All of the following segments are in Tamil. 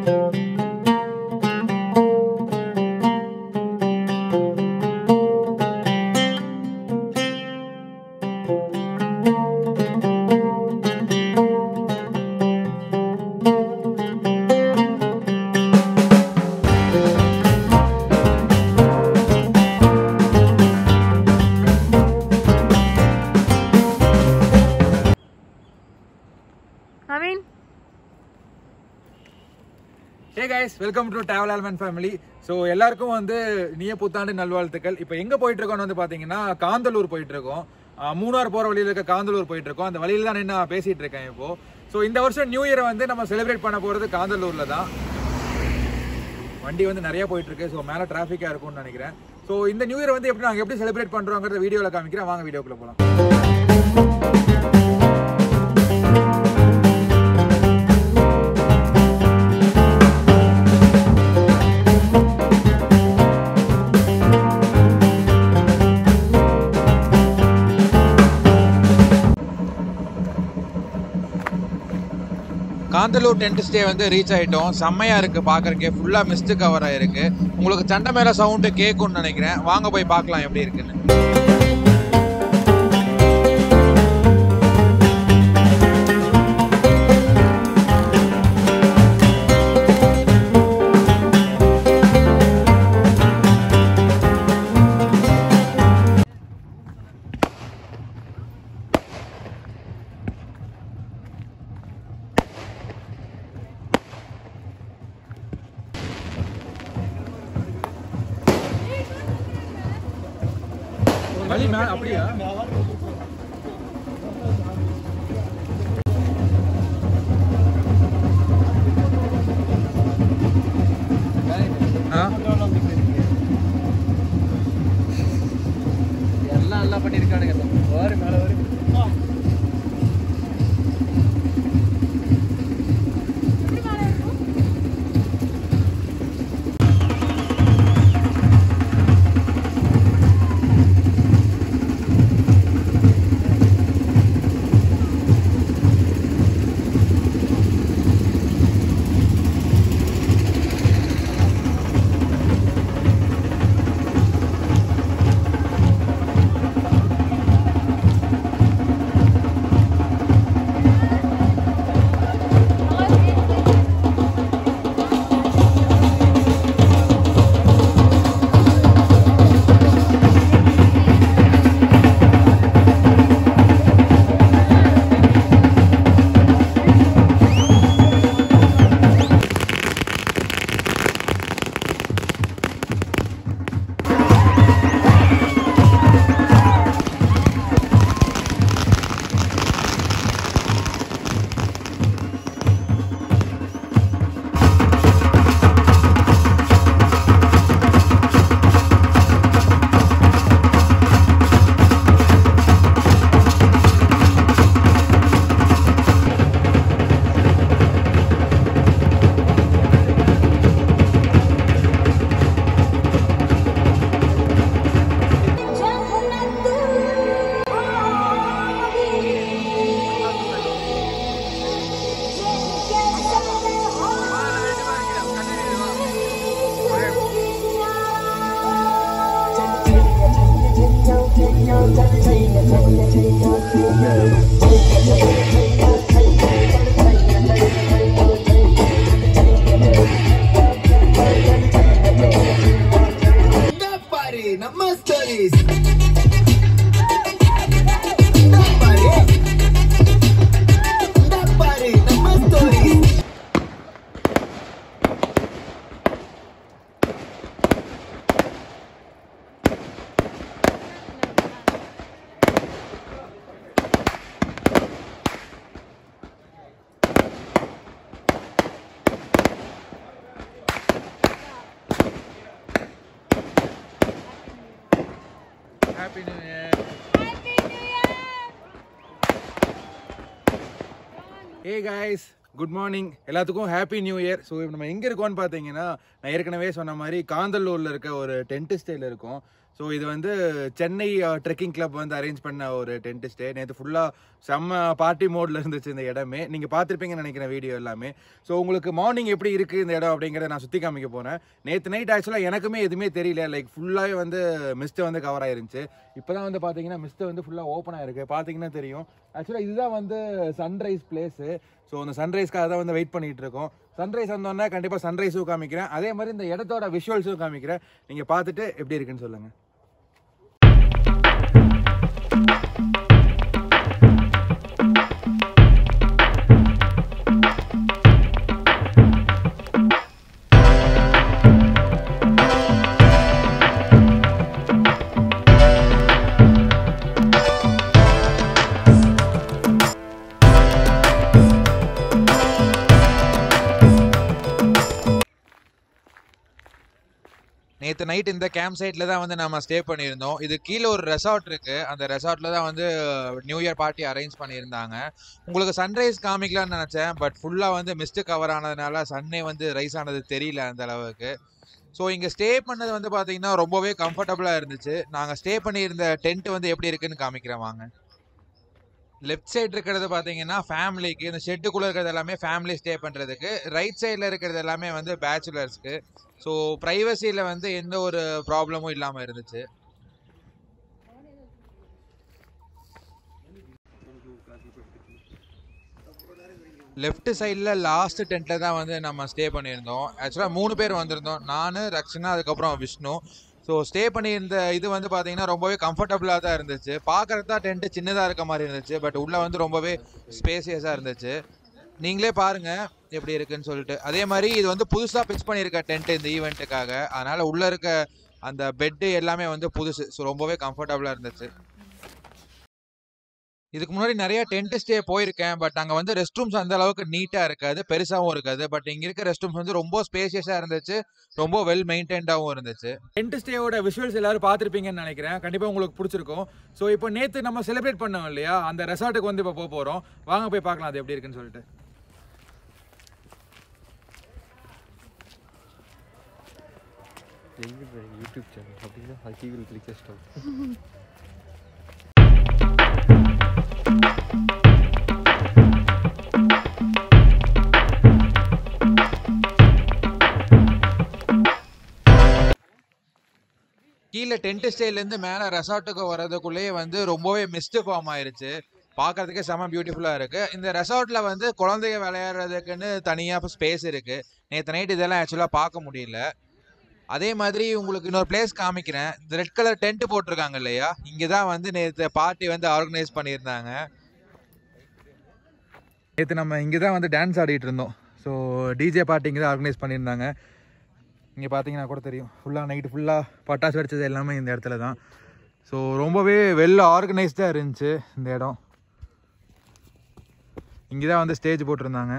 Naveen hey guys welcome to travel ஆல்மன் ஃபேமிலி ஸோ எல்லாருக்கும் வந்து இனிய புத்தாண்டு நல்வாழ்த்துக்கள் இப்போ எங்கே போயிட்டு இருக்கோம்னு வந்து பார்த்தீங்கன்னா காந்தலூர் போயிட்டு இருக்கோம் ஆஹ் மூணார் போகிற வழியில் இருக்க காந்தலூர் போயிட்டு இருக்கோம் அந்த வழியில தான் நின்று நான் பேசிட்டு இருக்கேன் இப்போ ஸோ இந்த வருஷம் நியூ இயரை வந்து நம்ம செலிப்ரேட் பண்ண போகிறது காந்தலூரில் தான் வண்டி வந்து நிறைய போயிட்டு இருக்கு ஸோ மேலே டிராஃபிக்காக இருக்கும்னு நினைக்கிறேன் ஸோ இந்த நியூ இயர் வந்து எப்படி நாங்கள் எப்படி செலிப்ரேட் பண்ணுறோங்கிறத வீடியோவில் காமிக்கிறேன் வாங்க வீடியோக்குள்ள போகலாம் காந்தலூர் டென்ட் ஸ்டே வந்து ரீச் ஆயிட்டோம் செம்மையா இருக்கு பாக்குறதுக்கே ஃபுல்லா மிஸ்ட் கவர் ஆயிருக்கு உங்களுக்கு சண்டை மேல சவுண்டு கேட்கும்னு நினைக்கிறேன் வாங்க போய் பார்க்கலாம் எப்படி இருக்குன்னு வழி மேல அப்படியா ஆ எல்லாம் நல்லா பண்ணியிருக்கானுங்க வாரு மேலே வரு பாரு நம்ம ஸ்டோரிஸ் பாரு பாரு நம்ம stories happy new year hey guys good morning எல்லாத்துக்கும் ஹாப்பி நியூ இயர் ஸோ நம்ம எங்கே இருக்கோம்னு பார்த்தீங்கன்னா நான் ஏற்கனவே சொன்ன மாதிரி காந்தல்லூரில் இருக்க ஒரு டென்ட் ஸ்டேல இருக்கோம் ஸோ இது வந்து சென்னை ட்ரெக்கிங் கிளப் வந்து அரேஞ்ச் பண்ண ஒரு டென்ட் ஸ்டே நேற்று ஃபுல்லாக செம்ம பார்ட்டி மோட்ல இருந்துச்சு இந்த இடமே நீங்கள் பார்த்துருப்பீங்கன்னு நினைக்கிறேன் வீடியோ எல்லாமே ஸோ உங்களுக்கு மார்னிங் எப்படி இருக்குது இந்த இடம் அப்படிங்கிறத நான் சுற்றி காமிக்க போகிறேன் நேற்று நைட் ஆக்சுவலாக எனக்குமே எதுவுமே தெரியல லைக் ஃபுல்லாகவே வந்து மிஸ்ட்டு வந்து கவர் ஆயிருந்துச்சு இப்போ தான் வந்து பார்த்தீங்கன்னா மிஸ்ட்டு வந்து ஃபுல்லாக ஓப்பன் ஆயிருக்கு பார்த்தீங்கன்னா தெரியும் ஆக்சுவலாக இதுதான் வந்து சன்ரைஸ் பிளேஸு ஸோ அந்த சன்ரைஸ்க்காக தான் வந்து வெயிட் பண்ணிட்டு இருக்கோம் சன்ரைஸ் வந்தோடனே கண்டிப்பாக சன்ரைஸும் காமிக்கிறேன் அதே மாதிரி இந்த இடத்தோட விஷுவல்ஸும் காமிக்கிறேன் நீங்கள் பார்த்துட்டு எப்படி இருக்குன்னு சொல்லுங்கள் நேற்று நைட் இந்த கேம்ப் சைட்டில் தான் வந்து நம்ம ஸ்டே பண்ணியிருந்தோம் இது கீழே ஒரு ரெசார்ட் இருக்கு அந்த ரெசார்ட்டில் தான் வந்து நியூ இயர் பார்ட்டி அரேஞ்ச் பண்ணியிருந்தாங்க உங்களுக்கு சன்ரைஸ் காமிக்கலாம்னு நினச்சேன் பட் ஃபுல்லாக வந்து மிஸ்டு கவர் ஆனதுனால சன்னே வந்து ரைஸ் ஆனது தெரியல அந்த அளவுக்கு ஸோ இங்கே ஸ்டே பண்ணது வந்து பார்த்தீங்கன்னா ரொம்பவே கம்ஃபர்டபுளாக இருந்துச்சு நாங்கள் ஸ்டே பண்ணியிருந்த டென்ட் வந்து எப்படி இருக்குன்னு காமிக்கிறேன் வாங்க லெஃப்ட் சைடு இருக்கிறது பார்த்தீங்கன்னா ஃபேமிலிக்கு இந்த ஷெட்டுக்குள்ளே இருக்கிறது எல்லாமே ஃபேமிலி ஸ்டே பண்ணுறதுக்கு ரைட் சைடில் இருக்கிறது எல்லாமே வந்து பேச்சுலர்ஸ்க்கு ஸோ ப்ரைவசியில் வந்து எந்த ஒரு ப்ராப்ளமும் இல்லாமல் இருந்துச்சு லெஃப்ட் சைடில் லாஸ்ட் டென்ட்டில் தான் வந்து நம்ம ஸ்டே பண்ணியிருந்தோம் ஆக்சுவலாக மூணு பேர் வந்திருந்தோம் நான் ரக்ஷனா அதுக்கப்புறம் விஷ்ணு ஸோ ஸ்டே பண்ணியிருந்த இது வந்து பார்த்தீங்கன்னா ரொம்பவே கம்ஃபர்டபுளாக தான் இருந்துச்சு பார்க்கறது தான் டென்ட்டு சின்னதாக இருக்க மாதிரி இருந்துச்சு பட் உள்ளே வந்து ரொம்பவே ஸ்பேசியஸாக இருந்துச்சு நீங்களே பாருங்க எப்படி இருக்குன்னு சொல்லிட்டு அதே மாதிரி இது வந்து புதுசாக பிச் பண்ணியிருக்க டென்ட் இந்த ஈவெண்ட்டுக்காக அதனால உள்ளே இருக்க அந்த பெட்டு எல்லாமே வந்து புதுசு ஸோ ரொம்பவே கம்ஃபர்டபுளாக இருந்துச்சு இதுக்கு முன்னாடி நிறைய டென்ட் ஸ்டே போயிருக்கேன் பட் அங்கே வந்து ரெஸ்ட் ரூம்ஸ் அந்த அளவுக்கு நீட்டாக இருக்காது பெருசாகவும் இருக்காது பட் இங்கே இருக்க ரெஸ்ட் ரூம்ஸ் வந்து ரொம்ப ஸ்பேசியஸாக இருந்துச்சு ரொம்ப வெல் மெயின்டைன்டாகவும் இருந்துச்சு டென்ட் ஸ்டேயோட விஷுவல்ஸ் எல்லாரும் பார்த்துருப்பீங்கன்னு நினைக்கிறேன் கண்டிப்பாக உங்களுக்கு பிடிச்சிருக்கும் ஸோ இப்போ நேற்று நம்ம செலிப்ரேட் பண்ணோம் இல்லையா அந்த ரெசார்ட்டுக்கு வந்து இப்போ போக போகிறோம் வாங்க போய் பார்க்கலாம் அது எப்படி இருக்குன்னு சொல்லிட்டு எங்க யூடியூப் சேனல் அப்படின்னா ஹக்கி வில் கிளிக் ஸ்டாப் கீழே டென்ட் ஸ்டேலேருந்து மேலே ரெசார்ட்டுக்கு வர்றதுக்குள்ளேயே வந்து ரொம்பவே மிஸ்டு ஃபார்ம் ஆயிருச்சு பார்க்கறதுக்கே செம பியூட்டிஃபுல்லாக இருக்குது இந்த ரெசார்ட்டில் வந்து குழந்தைங்க விளையாடுறதுக்குன்னு தனியாக ஸ்பேஸ் இருக்குது நேற்று நைட் இதெல்லாம் ஆக்சுவலாக பார்க்க முடியல அதே மாதிரி உங்களுக்கு இன்னொரு பிளேஸ் காமிக்கிறேன் இந்த ரெட் கலர் டென்ட் போட்டிருக்காங்க இல்லையா இங்கே தான் வந்து நேற்று பார்ட்டி வந்து ஆர்கனைஸ் பண்ணியிருந்தாங்க நேற்று நம்ம இங்கே தான் வந்து டான்ஸ் ஆடிட்டு இருந்தோம் ஸோ டிஜே பார்ட்டி இங்கே தான் ஆர்கனைஸ் பண்ணியிருந்தாங்க இங்கே பார்த்தீங்கன்னா கூட தெரியும் ஃபுல்லாக நைட்டு ஃபுல்லாக பட்டாசு வெடிச்சது எல்லாமே இந்த இடத்துல தான் ஸோ ரொம்பவே வெல் ஆர்கனைஸ்டாக இருந்துச்சு இந்த இடம் இங்கே தான் வந்து ஸ்டேஜ் போட்டிருந்தாங்க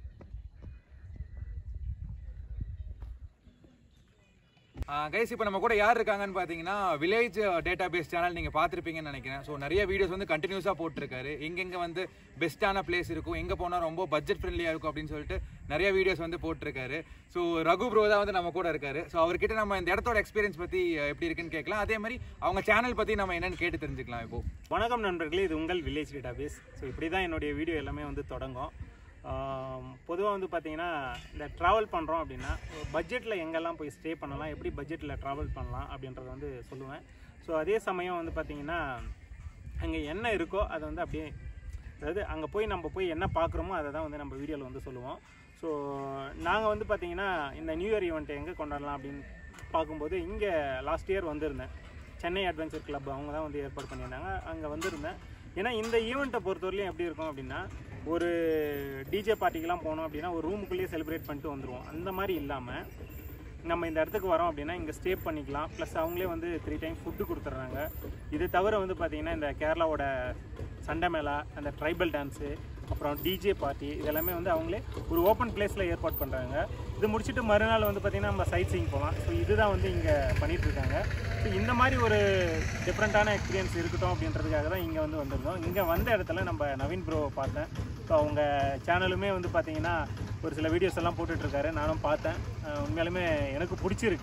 கைஸ் இப்போ நம்ம கூட யார் இருக்காங்கன்னு பார்த்தீங்கன்னா வில்லேஜ் டேட்டா பேஸ் சேனல் நீங்கள் பார்த்துருப்பீங்கன்னு நினைக்கிறேன் ஸோ நிறைய வீடியோஸ் வந்து கண்டினியூஸாக போட்டிருக்காரு எங்கெங்கே வந்து பெஸ்ட்டான பிளேஸ் இருக்கும் எங்கே போனால் ரொம்ப பட்ஜெட் ஃப்ரெண்ட்லியாக இருக்கும் அப்படின்னு சொல்லிட்டு நிறைய வீடியோஸ் வந்து போட்டிருக்காரு ஸோ ரகு ப்ரோ தான் வந்து நம்ம கூட இருக்காரு ஸோ அவர்கிட்ட நம்ம இந்த இடத்தோட எக்ஸ்பீரியன்ஸ் பற்றி எப்படி இருக்குன்னு கேட்கலாம் அதே மாதிரி அவங்க சேனல் பற்றி நம்ம என்னன்னு கேட்டு தெரிஞ்சுக்கலாம் இப்போ வணக்கம் நண்பர்களே இது உங்கள் வில்லேஜ் டேட்டாபேஸ் ஸோ இப்படி தான் என்னுடைய வீடியோ எல்லாமே வந்து தொடங்கும் பொதுவாக வந்து பார்த்தீங்கன்னா இந்த ட்ராவல் பண்ணுறோம் அப்படின்னா பட்ஜெட்டில் எங்கெல்லாம் போய் ஸ்டே பண்ணலாம் எப்படி பட்ஜெட்டில் ட்ராவல் பண்ணலாம் அப்படின்றத வந்து சொல்லுவேன் ஸோ அதே சமயம் வந்து பார்த்தீங்கன்னா அங்கே என்ன இருக்கோ அதை வந்து அப்படியே அதாவது அங்கே போய் நம்ம போய் என்ன பார்க்குறோமோ அதை தான் வந்து நம்ம வீடியோவில் வந்து சொல்லுவோம் ஸோ நாங்கள் வந்து பார்த்தீங்கன்னா இந்த நியூ இயர் ஈவெண்ட்டை எங்கே கொண்டாடலாம் அப்படின்னு பார்க்கும்போது இங்கே லாஸ்ட் இயர் வந்திருந்தேன் சென்னை அட்வென்ச்சர் கிளப் அவங்க தான் வந்து ஏற்பாடு பண்ணியிருந்தாங்க அங்கே வந்திருந்தேன் ஏன்னா இந்த ஈவெண்ட்டை பொறுத்தவரையிலும் எப்படி இருக்கும் அப்படின்னா ஒரு டிஜே பார்ட்டிக்கெலாம் போனோம் அப்படின்னா ஒரு ரூமுக்குள்ளேயே செலிப்ரேட் பண்ணிட்டு வந்துடுவோம் அந்த மாதிரி இல்லாமல் நம்ம இந்த இடத்துக்கு வரோம் அப்படின்னா இங்கே ஸ்டே பண்ணிக்கலாம் ப்ளஸ் அவங்களே வந்து த்ரீ டைம் ஃபுட்டு கொடுத்துட்றாங்க இது தவிர வந்து பார்த்திங்கன்னா இந்த கேரளாவோட சண்டை மேளா அந்த ட்ரைபல் டான்ஸு அப்புறம் டிஜே பார்ட்டி இதெல்லாமே வந்து அவங்களே ஒரு ஓப்பன் பிளேஸில் ஏற்பாடு பண்ணுறாங்க இது முடிச்சுட்டு மறுநாள் வந்து பார்த்திங்கன்னா நம்ம சைட் சீயிங் போகலாம் ஸோ இதுதான் வந்து இங்கே பண்ணிகிட்ருக்காங்க ஸோ இந்த மாதிரி ஒரு டிஃப்ரெண்ட்டான எக்ஸ்பீரியன்ஸ் இருக்கட்டும் அப்படின்றதுக்காக தான் இங்கே வந்து வந்திருந்தோம் இங்கே வந்த இடத்துல நம்ம நவீன் ப்ரோ பார்த்தேன் ஸோ அவங்க சேனலுமே வந்து பார்த்தீங்கன்னா ஒரு சில வீடியோஸ் எல்லாம் போட்டுட்ருக்காரு நானும் பார்த்தேன் அஹ் உண்மையாலுமே எனக்கு பிடிச்சிருக்கு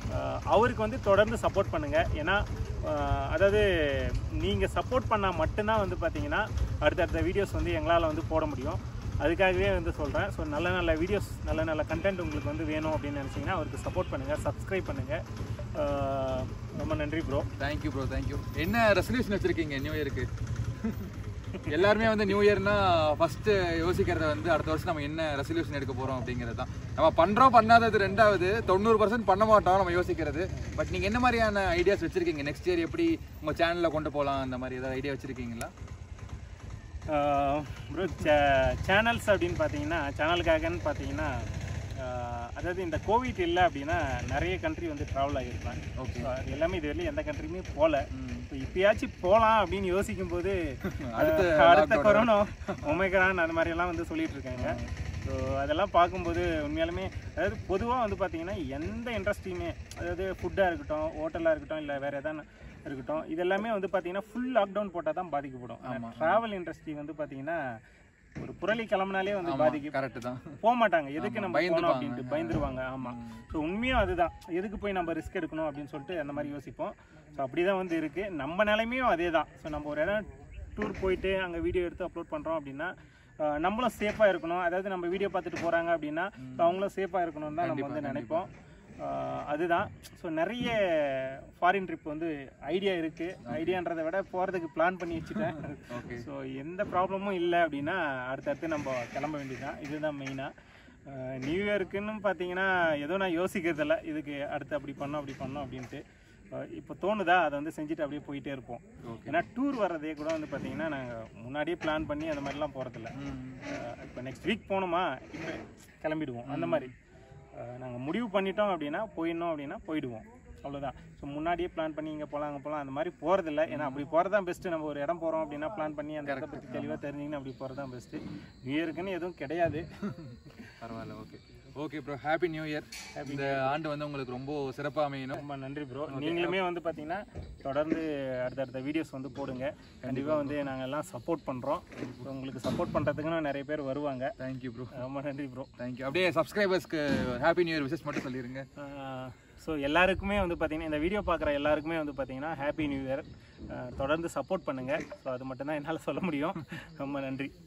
ஆஹ் அவருக்கு வந்து தொடர்ந்து சப்போர்ட் பண்ணுங்கள் ஏன்னா ஆஹ் அதாவது நீங்கள் சப்போர்ட் பண்ணால் மட்டும்தான் வந்து பார்த்தீங்கன்னா அடுத்தடுத்த வீடியோஸ் வந்து எங்களால் வந்து போட முடியும் அதுக்காகவே வந்து சொல்கிறேன் ஸோ நல்ல நல்ல வீடியோஸ் நல்ல நல்ல கண்டென்ட் உங்களுக்கு வந்து வேணும் அப்படின்னு நினச்சிங்கன்னா அவருக்கு சப்போர்ட் பண்ணுங்கள் சப்ஸ்கிரைப் பண்ணுங்கள் ரொம்ப நன்றி ப்ரோ தேங்க்யூ ப்ரோ தேங்க்யூ என்ன ரெசல்யூஷன் வச்சிருக்கீங்க நியூ இயருக்கு எல்லாருமே வந்து நியூ இயர்னா ஃபர்ஸ்ட் யோசிக்கிறத வந்து அடுத்த வருஷம் நம்ம என்ன ரெசல்யூஷன் எடுக்க போறோம் அப்படிங்கிறது தான் நம்ம பண்றோம் பண்ணாதது ரெண்டாவது தொண்ணூறு பர்சன்ட் பண்ண மாட்டோம் நம்ம யோசிக்கிறது பட் நீங்க என்ன மாதிரியான ஐடியாஸ் வச்சிருக்கீங்க நெக்ஸ்ட் இயர் எப்படி உங்க சேனல்ல கொண்டு போகலாம் அந்த மாதிரி ஏதாவது ஐடியா வச்சிருக்கீங்களா ப்ரோ சேனல்ஸ் அப்படின்னு பார்த்தீங்கன்னா சேனலுக்காகன்னு பார்த்தீங்கன்னா ஆஹ் அதாவது இந்த கோவிட் இல்லை அப்படின்னா நிறைய கண்ட்ரி வந்து ட்ராவல் ஆகியிருப்பேன் ஓகே So, அது எல்லாமே இது வரையும் எந்த கண்ட்ரியுமே போகல இப்போ இப்பயாச்சும் போகலாம் அப்படின்னு யோசிக்கும் போது அடுத்த அஹ், அடுத்த கொரோனா ஒமேக்ரான் அந்த மாதிரி எல்லாம் வந்து சொல்லிட்டு இருக்காங்க ஸோ அதெல்லாம் பார்க்கும்போது உண்மையாலுமே அதாவது பொதுவாக வந்து பார்த்தீங்கன்னா எந்த இண்டஸ்ட்ரியுமே அதாவது ஃபுட்டாக இருக்கட்டும் ஹோட்டலாக இருக்கட்டும் இல்லை வேறு எதாவது இருக்கட்டும் இது எல்லாமே வந்து பார்த்தீங்கன்னா ஃபுல் லாக்டவுன் போட்டால் தான் பாதிக்கப்படும் ட்ராவல் இண்டஸ்ட்ரி வந்து பார்த்தீங்கன்னா ஒரு புரளி கிளம்புனாலே வந்து பாதிக்கும் கரெக்ட் தான் போக மாட்டாங்க எதுக்கு ஆமா, நம்ம போனோம் பயந்துப்பாங்க. அப்படின்ட்டு பயந்துருவாங்க ஆமாம் ஸோ உண்மையும் அதுதான் எதுக்கு போய் நம்ம ரிஸ்க் எடுக்கணும் அப்படின்னு சொல்லிட்டு அந்த மாதிரி யோசிப்போம் ஸோ அப்படி தான் வந்து இருக்குது நம்ம நிலைமையும் அதே தான் ஸோ நம்ம ஒரு இடம் டூர் போயிட்டு அங்கே வீடியோ எடுத்து அப்லோட் பண்ணுறோம் அப்படின்னா அஹ், நம்மளும் சேஃபாக இருக்கணும் அதாவது நம்ம வீடியோ பார்த்துட்டு போகிறாங்க அப்படின்னா so அவங்களும் சேஃபாக இருக்கணும்னு தான் நம்ம வந்து நினைப்போம் அஹ், அதுதான் ஸோ நிறைய ஃபாரின் ட்ரிப் வந்து ஐடியா இருக்குது ஐடியான்றதை விட போகிறதுக்கு பிளான் பண்ணி வச்சுட்டேன் ஓகே ஸோ எந்த ப்ராப்ளமும் இல்லை அப்படின்னா அடுத்தடுத்து நம்ம கிளம்ப வேண்டியதுதான் இதுதான் மெயினாக நியூ இயருக்குன்னு பார்த்தீங்கன்னா ஏதோ நான் யோசிக்கிறதில்ல இதுக்கு அடுத்து அப்படி பண்ணோம் அப்படி பண்ணோம் அப்படின்ட்டு அஹ் இப்போ தோணுதா அதை வந்து செஞ்சுட்டு அப்படியே போயிட்டே இருப்போம் ஏன்னா டூர் வர்றதே கூட வந்து பார்த்தீங்கன்னா நாங்கள் முன்னாடியே பிளான் பண்ணி அந்த மாதிரிலாம் போகிறதில்ல இப்போ நெக்ஸ்ட் வீக் போகணுமா இப்போ கிளம்பிடுவோம் அந்த மாதிரி நாங்கள் முடிவு பண்ணிட்டோம் அப்படின்னா போயிடணும் அப்படின்னா போயிடுவோம் அவ்வளோதான் ஸோ முன்னாடியே பிளான் பண்ணி இங்கே போகலாம் அங்கே போகலாம் அந்த மாதிரி போகிறதில்ல ஏன்னா அப்படி போகிறது தான் பெஸ்ட்டு நம்ம ஒரு இடம் போகிறோம் அப்படின்னா பிளான் பண்ணி அந்த இடத்த பற்றி தெளிவாக தெரிஞ்சிங்கன்னா அப்படி போகிறது தான் பெஸ்ட்டு நியூ இயருக்குன்னு எதுவும் கிடையாது பரவாயில்ல okay okay bro happy new year இந்த ஆண்டு வந்து உங்களுக்கு ரொம்ப சிறப்பாக அமையணும் ரொம்ப நன்றி ப்ரோ நீங்களுமே வந்து பார்த்தீங்கன்னா தொடர்ந்து அடுத்தடுத்த வீடியோஸ் வந்து போடுங்க கண்டிப்பாக வந்து நாங்கள் எல்லாம் சப்போர்ட் பண்ணுறோம் உங்களுக்கு சப்போர்ட் பண்ணுறதுக்குன்னு நிறைய பேர் வருவாங்க தேங்க்யூ ப்ரோ ரொம்ப நன்றி ப்ரோ தேங்க்யூ அப்படியே சப்ஸ்கிரைபர்ஸ்க்கு ஹாப்பி நியூ இயர் விஷஸ் மட்டும் சொல்லிடுங்க ஸோ எல்லாருக்குமே வந்து பார்த்தீங்கன்னா இந்த வீடியோ பார்க்குற எல்லாருக்குமே வந்து பார்த்தீங்கன்னா ஹாப்பி நியூ இயர் தொடர்ந்து சப்போர்ட் பண்ணுங்கள் ஸோ அது மட்டும்தான் என்னால் சொல்ல முடியும் ரொம்ப நன்றி